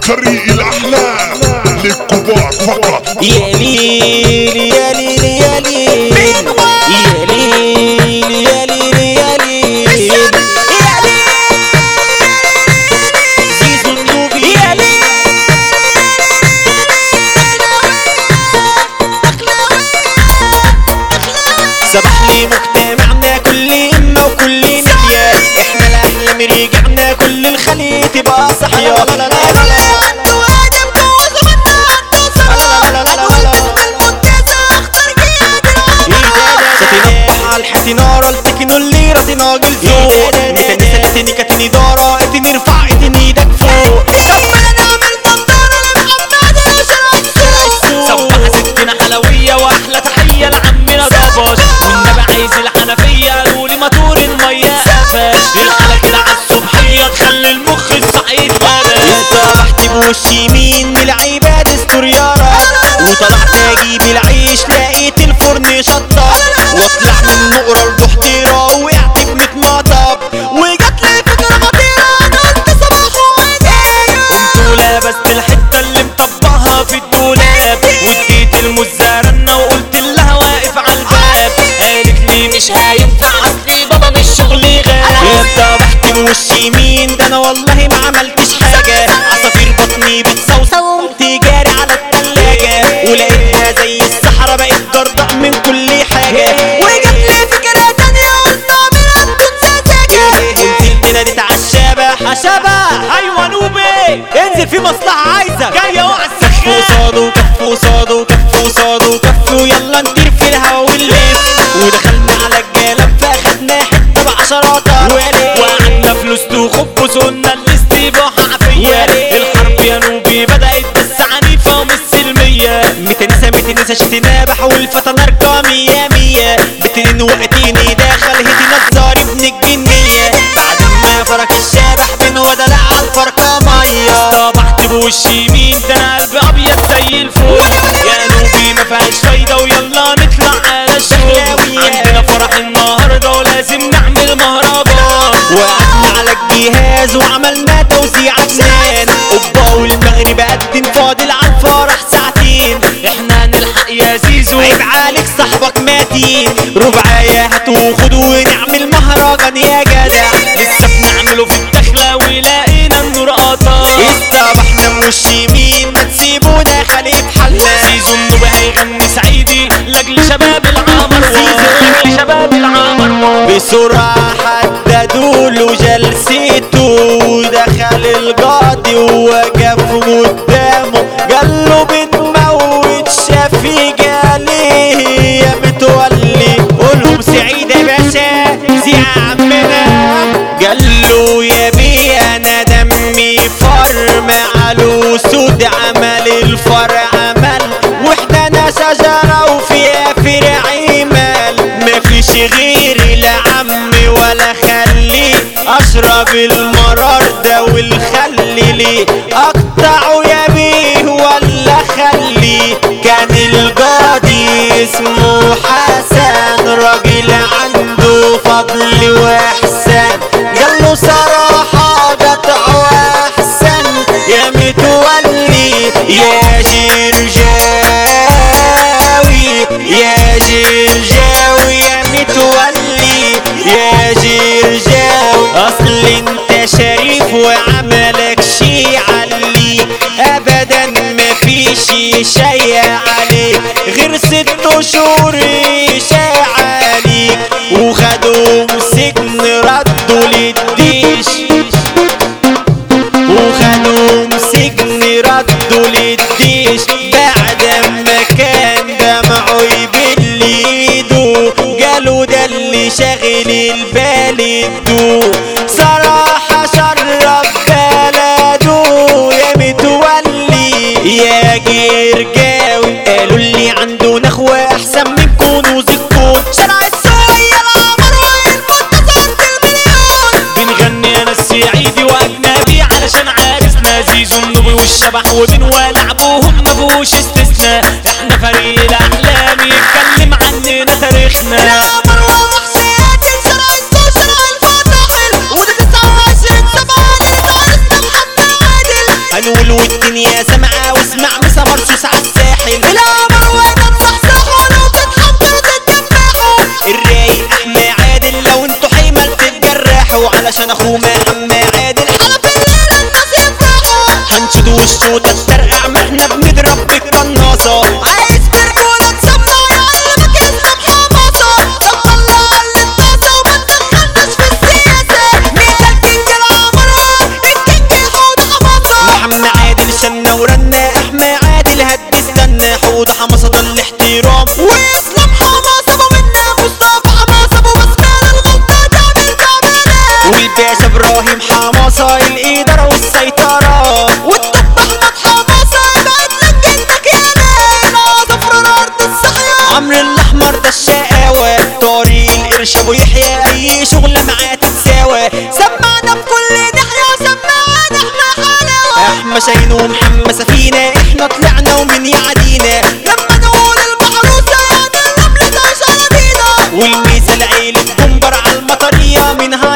طريق الاحلام للكبار فقط يا ليل يا ليل يا ليل يا ليل يا ليل يا ليل يا ليل زيزو النوبي يا ليل سبح لي مجتمعنا كل إمة وكل نية احنا الأحلام رجعنا كل الخلية تبقى صحية لا لا لا لا لا ستناح على الحتنارة التكنو اللي رتنا فوق متنسة اتني كتني دارة اتني رفع اتني ايدك فوق سبعة ستنا حلوية واحلى تحية لعمنا ضبش والنبي عايز الحنفية قولي ماتور المية قفش الحالة كده عالصبحية تخلي المخ الصعيد لبش صبحت بوش يمين من العباد استوريارة وطلعت اجيب العيش لقيت الفرن شطب واطلع من نقرة لضحضيرة وقعت بمتمطب وجات لي فكرة خطيرة انا قلت صباح قمت ولبست الحتة اللي مطبقها في الدولاب واديت المزارنة وقلت لها واقف على الباب قالت لي مش هينفع اصلي بابا مش شغلي غاب اتضحت بوش يمين ده انا والله ما عملتش حاجة عصافير بطني بتصوصو قمت جاري على التلاجة ولقيتها زي الصحراء بقت جردة من كل حاجة وجات لي فكرة تانية قلت اعملها بدون سذاجة ونزلت ناديت على الشبح شبح ايوه نوبي انزل في مصلحة عايزك جاي اهو على السخان قصاده كف قصاده كف قصاده كف ويلا نطير في الهوا ونلف ودخلنا على الجلب فاخدنا حتة بعشرات وقعدنا فلوس تخب وصلنا الاستباحة عافية الحرب يا نوبي بدأت بس عنيفة ومش سلمية متنسى متنسى شتنابح والفتى نرجع مية مية بترن وقتيني داخل هدي نزار ابن الجنية بعد ما فرق الشبح بين ودلع على الفرقة مية طبعت بوش يمين ده انا قلبي ابيض زي الفل يا نوبي ما فيهاش فايدة ويلا نطلع على الشغل عندنا فرح النهاردة ولازم نعمل مهرجان وقعدنا على الجهاز وعملنا توزيع فنان اوبا والمغرب قدم فاضل على الفرح ساعتين احنا نلحق يا زيزو عيب عليك صاحبك ماتين ربعاية هات وخد ونعمل مهرجان يا جدع لسه بنعمله في الدخلة ولقينا النور قطع استبحنا مش يمين ما تسيبونا خليك حلنا زيزو النوبي هيغني سعيدي لاجل شباب العمر زيزو لاجل شباب العمر بسرعة حددوا له جلسته ودخل القاضي ووقف قدامه قال له بتموت شافي قاليه يا متولي قولهم سعيد يا باشا زي عمنا قال له يا بي انا دمي فر مع الاسود عمل الفر عمل واحنا شجرة وفيها فرع مال مفيش غيري لا عمي ولا خلي اشرب المرار ده والخل ليه اقطعه يا بيه ولا خلي كان القاضي اسمه حسن راجل عنده فضل واحسان قال له صراحة قطعه احسن يا متولي يا جرجاوي يا جرجاوي يا متولي يا جرجاوي اصل انت شريف وعملك شي علي ابدا ما فيش شي عليك غير ست شهور شي عليك وخدوهم سجن ردوا للديش وخدوهم سجن ردوا للديش بعد ما كان دمعه يبل ايده قالوا ده اللي شاغل البال الدو صراحة شرف بلده يا متولي يا جرجاوي قالوا اللي عنده نخوة احسن من كنوز الكون شارع السوية العمر والمنتصر المليون بنغني انا السعيدي واجنبي علشان عارسنا زيزو النوبي والشبح وبنولع بوهم مفهوش استثناء احنا فريق الاحلام يتكلم عننا تاريخنا العمر ووحشيات شارع السوق شارع الفاتحل وده 29 سبعة محمد عادل بيقول والدنيا سامعة واسمع مسا مرشوش على الساحل القمر وانا تصحصحوا لو تتحضروا تتدبحوا الرايق احمى عادل لو انتوا حيمل تتجرحوا علشان اخوه محمد عادل على بالليل الناس يفرحوا هنشد وشوطة ترقع ما احنا بنضرب بالقناصة عايز برجولة تسمع يعلمك اسمك حماسة طب طلع الطاسة وما تدخلناش في السياسة مين ده الكينج العمران الكينج الحوض حماسة محمد عادل شنا ورنا احمى عادل هد استنى حوض حمصة ده الاحترام واسلام حماسة ابو منا مصطفى حماسة ابو بسكال الغلطة تعمل تعملها والباشا ابراهيم حماصة الادارة والسيطرة والطب احمد حماسة بقت لك جنك يا ليل عصفر الارض الصحية عمرو الاحمر ده الشقاوة طريق القرش ابو يحيى اي شغلة معاه تتساوى سمعنا في كل ناحية سمعنا احنا حلاوة احمى شاهين ومحمد سفينة احنا طلعنا ومن يعدينا لما نقول المحروسة يعني الرمل تعيش على بينا والميزة العيلة تنبر على المطرية منها